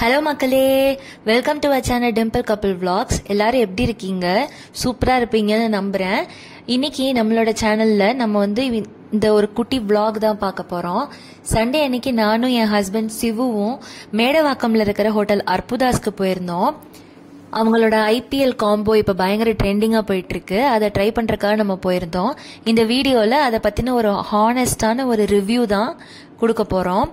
hello மக்களே welcome to our channel dimple couple vlogs எல்லாரும் எப்படி இருக்கீங்க சூப்பரா இருப்பீங்கன்னு நம்புறேன் இன்னைக்கு நம்மளோட சேனல்ல நம்ம வந்து இ- இந்த ஒரு குட்டி vlog தான் பார்க்க போறோம் சண்டே அன்னைக்கு நானும் என் ஹஸ்பண்ட் சிவுவும் மேடவாக்கம்ல இருக்கிற ஹோட்டல் அற்புதாஸ்க்கு போயிருந்தோம் அவங்களோட ஐபிஎல் காம்போ இப்போ பயங்கர ட்ரெண்டிங்காக போயிட்டு இருக்கு அதை ட்ரை பண்றதுக்காக நம்ம போயிருந்தோம் இந்த வீடியோவில் அதை பற்றின ஒரு ஹானஸ்டான ஒரு ரிவ்யூ தான் கொடுக்க போகிறோம்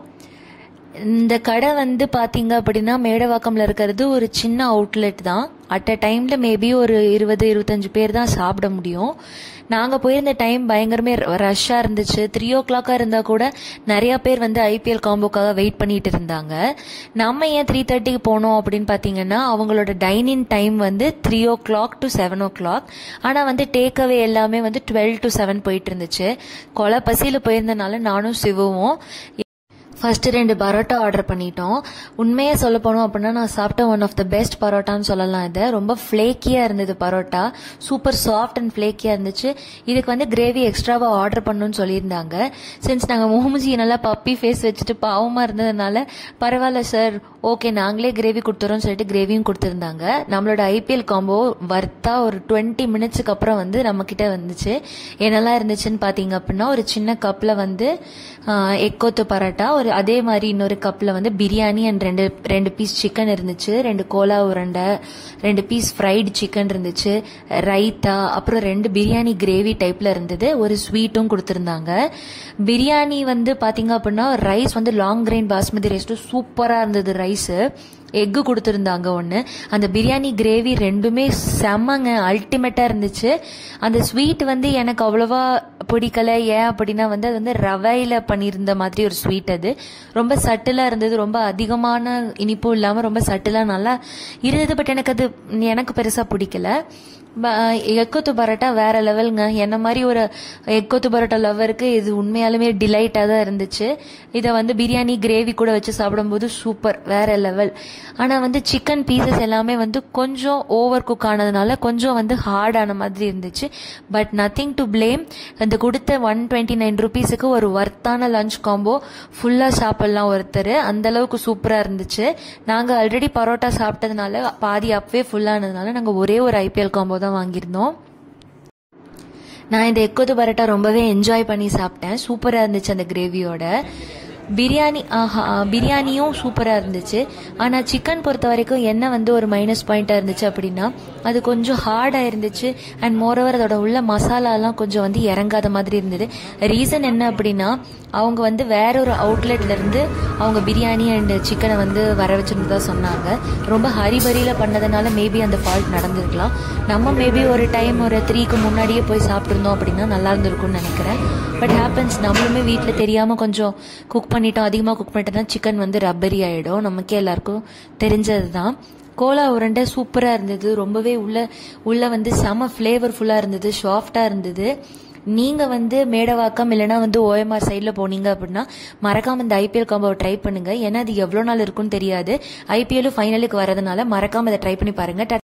இந்த கடை வந்து பாத்தீங்க அப்படின்னா மேடவாக்கம்ல இருக்கிறது ஒரு சின்ன அவுட்லெட் தான் அட் அ டைம்ல மேபி ஒரு இருபது இருபத்தஞ்சு பேர் தான் சாப்பிட முடியும் நாங்க போயிருந்த டைம் பயங்கரமே ரஷ்ஷா இருந்துச்சு த்ரீ ஓ கிளாக்கா இருந்தா கூட நிறைய பேர் வந்து ஐபிஎல் காம்போக்காக வெயிட் பண்ணிட்டு இருந்தாங்க நம்ம ஏன் த்ரீ தேர்ட்டிக்கு போனோம் அப்படின்னு பாத்தீங்கன்னா அவங்களோட டைனிங் டைம் வந்து three o'clock to seven o'clock ஆனா வந்து டேக் அவே எல்லாமே வந்து டுவெல் டு செவன் போயிட்டு இருந்துச்சு கொலை பசியில போயிருந்தனால நானும் சிவுவும் ஃபர்ஸ்ட் ரெண்டு பரோட்டா ஆர்டர் பண்ணிட்டோம் உண்மையா சொல்ல போனோம் அப்படின்னா நான் சாப்பிட்ட ஒன் ஆஃப் த பெஸ்ட் பரோட்டான்னு சொல்லலாம் இதை ரொம்ப ஃப்ளேக்கியா இருந்தது பரோட்டா சூப்பர் சாஃப்ட் அண்ட் ஃப்ளேக்கியா இருந்துச்சு இதுக்கு வந்து கிரேவி எக்ஸ்ட்ராவா ஆர்டர் பண்ணணும்னு சொல்லியிருந்தாங்க சின்ஸ் நாங்க மூஞ்சி நல்லா பப்பி ஃபேஸ் வச்சுட்டு பாவமா இருந்ததுனால பரவாயில்ல சார் ஓகே நாங்களே கிரேவி கொடுத்துறோம்னு சொல்லிட்டு கிரேவியும் கொடுத்துருந்தாங்க நம்மளோட ஐபிஎல் காம்போ வர்த்தா ஒரு டுவெண்ட்டி மினிட்ஸ்க்கு அப்புறம் வந்து நம்ம கிட்ட வந்துச்சு என்னெல்லாம் இருந்துச்சுன்னு பாத்தீங்க அப்படின்னா ஒரு சின்ன கப்ல வந்து எக்கோத்து பரோட்டா ஒரு அதே மாதிரி இன்னொரு கப்ல வந்து பிரியாணி அண்ட் ரெண்டு ரெண்டு பீஸ் சிக்கன் இருந்துச்சு ரெண்டு கோலா உருண்டை ரெண்டு பீஸ் ஃப்ரைடு சிக்கன் இருந்துச்சு ரைத்தா அப்புறம் ரெண்டு பிரியாணி கிரேவி டைப்ல இருந்தது ஒரு ஸ்வீட்டும் கொடுத்துருந்தாங்க பிரியாணி வந்து பாத்தீங்க அப்படின்னா ரைஸ் வந்து லாங் கிரெயின் பாஸ்மதி ரைஸ் சூப்பரா இருந்தது ரைஸ் எக்கு கொடுத்துருந்தாங்க ஒன்று அந்த பிரியாணி கிரேவி ரெண்டுமே செம்மங்க அல்டிமேட்டா இருந்துச்சு அந்த ஸ்வீட் வந்து எனக்கு அவ்வளவா பிடிக்கல ஏன் அப்படின்னா வந்து அது வந்து ரவையில பண்ணியிருந்த மாதிரி ஒரு ஸ்வீட் அது ரொம்ப சட்டிலா இருந்தது ரொம்ப அதிகமான இனிப்பும் இல்லாம ரொம்ப சட்டிலா நல்லா இருந்தது பட் எனக்கு அது எனக்கு பெருசா பிடிக்கல ப- எக்கோத்து பரோட்டா வேற லெவலுங்க என்ன மாதிரி ஒரு எக்கோத்து பரோட்டா லவருக்கு இது உண்மையாலுமே டிலைட்டா தான் இருந்துச்சு இதை வந்து பிரியாணி கிரேவி கூட வச்சு சாப்பிடும்போது சூப்பர் வேற லெவல் ஆனா வந்து சிக்கன் பீசஸ் எல்லாமே வந்து கொஞ்சம் ஓவர் குக் ஆனதுனால கொஞ்சம் வந்து ஹார்ட் ஆன மாதிரி இருந்துச்சு பட் நத்திங் டு பிளேம் அந்த கொடுத்த ஒன் டுவெண்ட்டி நைன் ருபீஸுக்கு ஒரு ஒர்த்தான லஞ்ச் காம்போ ஃபுல்லா சாப்பிடலாம் ஒருத்தர் அந்த அளவுக்கு சூப்பரா இருந்துச்சு நாங்க ஆல்ரெடி பரோட்டா சாப்பிட்டதுனால பாதி அப்பவே ஃபுல்லானதுனால நாங்க ஒரே ஒரு ஐபிஎல் காம்போ தான் வாங்கியிருந்தோம் நான் இந்த எக்கோது பரோட்டா ரொம்பவே என்ஜாய் பண்ணி சாப்பிட்டேன் சூப்பரா இருந்துச்சு அந்த கிரேவியோட பிரியாணி ஆஹா பிரியாணியும் சூப்பரா இருந்துச்சு ஆனா சிக்கன் பொறுத்த வரைக்கும் என்ன வந்து ஒரு மைனஸ் பாயிண்டா இருந்துச்சு அப்படின்னா அது கொஞ்சம் ஹார்டா இருந்துச்சு அண்ட் மோரோவர் அதோட உள்ள மசாலாலாம் கொஞ்சம் வந்து இறங்காத மாதிரி இருந்தது ரீசன் என்ன அப்படின்னா அவங்க வந்து வேற ஒரு அவுட்லெட்ல இருந்து அவங்க பிரியாணி அண்ட் சிக்கனை வந்து வர வச்சிருந்ததா சொன்னாங்க ரொம்ப ஹரிபரியில பண்ணதுனால மேபி அந்த ஃபால்ட் நடந்திருக்கலாம் நம்ம மேபி ஒரு டைம் ஒரு த்ரீக்கு முன்னாடியே போய் சாப்பிட்டுருந்தோம் அப்படின்னா நல்லா இருந்திருக்கும்னு நினைக்கிறேன் பட் ஹேப்பன்ஸ் நம்மளுமே வீட்டில் தெரியாம கொஞ்சம் குக் பண்ணிட்டோம் அதிகமாக குக் பண்ணிட்டோம்னா சிக்கன் வந்து ரப்பரி ஆயிடும் நமக்கே எல்லாருக்கும் தெரிஞ்சது தான் கோலா உருண்டை சூப்பரா இருந்தது ரொம்பவே உள்ள உள்ள வந்து செம ஃப்ளேவர்ஃபுல்லா இருந்தது சாஃப்டா இருந்தது நீங்க வந்து மேடவாக்கம் இல்லைன்னா வந்து ஓஎம்ஆர் சைடில் போனீங்க அப்படின்னா மறக்காம இந்த ஐபிஎல் காம்போவை ட்ரை பண்ணுங்க ஏன்னா அது எவ்வளோ நாள் இருக்கும்னு தெரியாது ஐபிஎல் ஃபைனலுக்கு வரதுனால மறக்காம அதை ட்ரை பண்ணி பாருங்க